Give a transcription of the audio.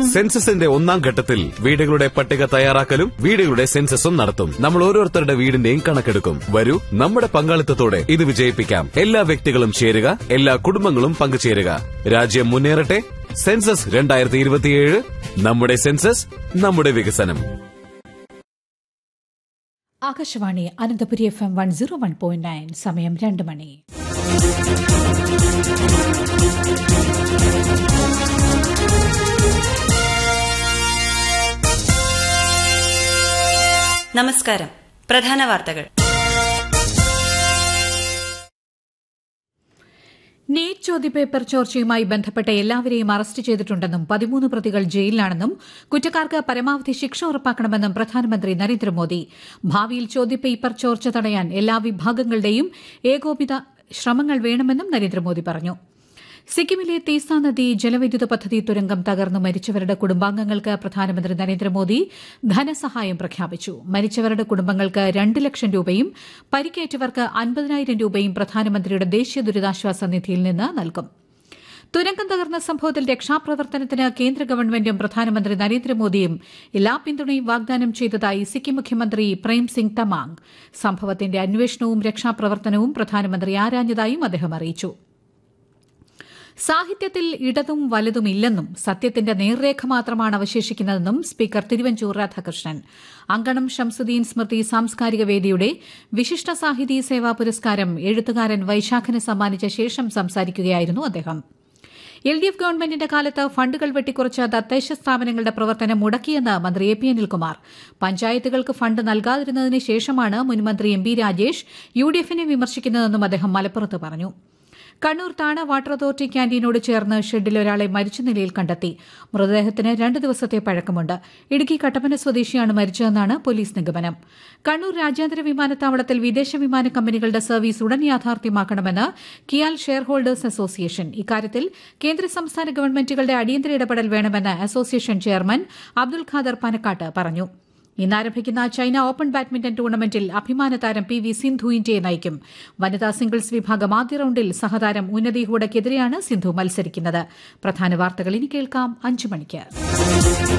സെൻസസിന്റെ ഒന്നാം ഘട്ടത്തിൽ വീടുകളുടെ പട്ടിക തയ്യാറാക്കലും വീടുകളുടെ സെൻസസും നടത്തും നമ്മൾ ഓരോരുത്തരുടെ വീടിന്റെയും കണക്കെടുക്കും വരൂ നമ്മുടെ പങ്കാളിത്തത്തോടെ ഇത് വിജയിപ്പിക്കാം എല്ലാ വ്യക്തികളും ചേരുക എല്ലാ കുടുംബങ്ങളും പങ്കുചേരുക രാജ്യം മുന്നേറട്ടെ സെൻസസ് രണ്ടായിരത്തി ഇരുപത്തിയേഴ് നമ്മുടെ സെൻസസ് നമ്മുടെ വികസനം Akashvani Ananthapuri F M one zero one point nine സമയം രണ്ട് മണി നമസ്കാരം പ്രധാന വാർത്തകൾ നീറ്റ് ചോദ്യപേപ്പർ ചോർച്ചയുമായി ബന്ധപ്പെട്ട എല്ലാവരെയും അറസ്റ്റ് ചെയ്തിട്ടുണ്ടെന്നും പതിമൂന്ന് പ്രതികൾ ജയിലിലാണെന്നും കുറ്റക്കാർക്ക് പരമാവധി ശിക്ഷ ഉറപ്പാക്കണമെന്നും പ്രധാനമന്ത്രി നരേന്ദ്രമോദി ഭാവിയിൽ ചോദ്യപേപ്പർ ചോർച്ച തടയാൻ എല്ലാ വിഭാഗങ്ങളുടെയും ഏകോപിത ശ്രമങ്ങൾ വേണമെന്നും നരേന്ദ്രമോദി പറഞ്ഞു സിക്കിമിലെ തീസ നദി ജലവൈദ്യുത പദ്ധതി തുരങ്കം തകർന്നു മരിച്ചവരുടെ കുടുംബാംഗങ്ങൾക്ക് പ്രധാനമന്ത്രി നരേന്ദ്രമോദി ധനസഹായം പ്രഖ്യാപിച്ചു മരിച്ചവരുടെ കുടുംബങ്ങൾക്ക് രണ്ട് ലക്ഷം രൂപയും പരിക്കേറ്റവർക്ക് അൻപതിനായിരം രൂപയും പ്രധാനമന്ത്രിയുടെ ദേശീയ ദുരിതാശ്വാസ നിധിയിൽ നിന്ന് നൽകും തുരങ്കം തകർന്ന സംഭവത്തിൽ രക്ഷാപ്രവർത്തനത്തിന് കേന്ദ്ര ഗവൺമെന്റും പ്രധാനമന്ത്രി നരേന്ദ്രമോദിയും എല്ലാ പിന്തുണയും വാഗ്ദാനം ചെയ്തതായി സിക്കിം മുഖ്യമന്ത്രി പ്രേം സിംഗ് തമാങ് സംഭവത്തിന്റെ അന്വേഷണവും രക്ഷാപ്രവർത്തനവും പ്രധാനമന്ത്രി ആരാഞ്ഞതായും അദ്ദേഹം അറിയിച്ചു സാഹിത്യത്തിൽ ഇടതും വലതും ഇല്ലെന്നും സത്യത്തിന്റെ നേർരേഖ മാത്രമാണ് അവശേഷിക്കുന്നതെന്നും സ്പീക്കർ തിരുവഞ്ചൂർ രാധാകൃഷ്ണൻ അങ്കണം ഷംസുദ്ദീൻ സ്മൃതി സാംസ്കാരിക വേദിയുടെ വിശിഷ്ട സാഹിതി സേവാ പുരസ്കാരം എഴുത്തുകാരൻ വൈശാഖന് സമ്മാനിച്ച ശേഷം സംസാരിക്കുകയായിരുന്നു അദ്ദേഹം എൽ ഡി എഫ് ഗവൺമെന്റിന്റെ കാലത്ത് ഫണ്ടുകൾ വെട്ടിക്കുറച്ച തദ്ദേശ സ്ഥാപനങ്ങളുടെ പ്രവർത്തനം മുടക്കിയെന്ന് മന്ത്രി എ പി അനിൽകുമാർ പഞ്ചായത്തുകൾക്ക് ഫണ്ട് നൽകാതിരുന്നതിന് ശേഷമാണ് മുൻമന്ത്രി M P Rajesh U D എഫിനെ വിമർശിക്കുന്നതെന്നും അദ്ദേഹം മലപ്പുറത്ത് പറഞ്ഞു കണ്ണൂർ താണ വാട്ടർ അതോറിറ്റി ക്യാന്റീനോട് ചേർന്ന് ഷെഡിൽ ഒരാളെ മരിച്ച നിലയിൽ കണ്ടെത്തി മൃതദേഹത്തിന് രണ്ട് ദിവസത്തെ പഴക്കമുണ്ട് ഇടുക്കി കട്ടപ്പന സ്വദേശിയാണ് മരിച്ചതെന്നാണ് പോലീസ് നിഗമനം കണ്ണൂർ രാജ്യാന്തര വിമാനത്താവളത്തിൽ വിദേശ വിമാന കമ്പനികളുടെ സർവീസ് ഉടൻ യാഥാർത്ഥ്യമാക്കണമെന്ന് കിയാൽ ഷെയർ ഹോൾഡേഴ്സ് അസോസിയേഷൻ ഇക്കാര്യത്തിൽ കേന്ദ്ര സംസ്ഥാന ഗവൺമെന്റുകളുടെ അടിയന്തര ഇടപെടൽ വേണമെന്ന് അസോസിയേഷൻ ചെയർമാൻ അബ്ദുൽ ഖാദർ പനക്കാട്ട് പറഞ്ഞു ഇന്ന് ആരംഭിക്കുന്ന ചൈന ഓപ്പൺ ബാഡ്മിന്റൺ ടൂർണമെന്റിൽ അഭിമാന താരം പി വി സിന്ധു ഇന്ത്യയെ നയിക്കും വനിതാ സിംഗിൾസ് വിഭാഗം ആദ്യ റൌണ്ടിൽ സഹതാരം ഉന്നതി ഹൂഡയ്ക്കെതിരെയാണ് സിന്ധു മത്സരിക്കുന്നത് പ്രധാന വാർത്തകൾ ഇനി കേൾക്കാം അഞ്ചു മണിക്ക്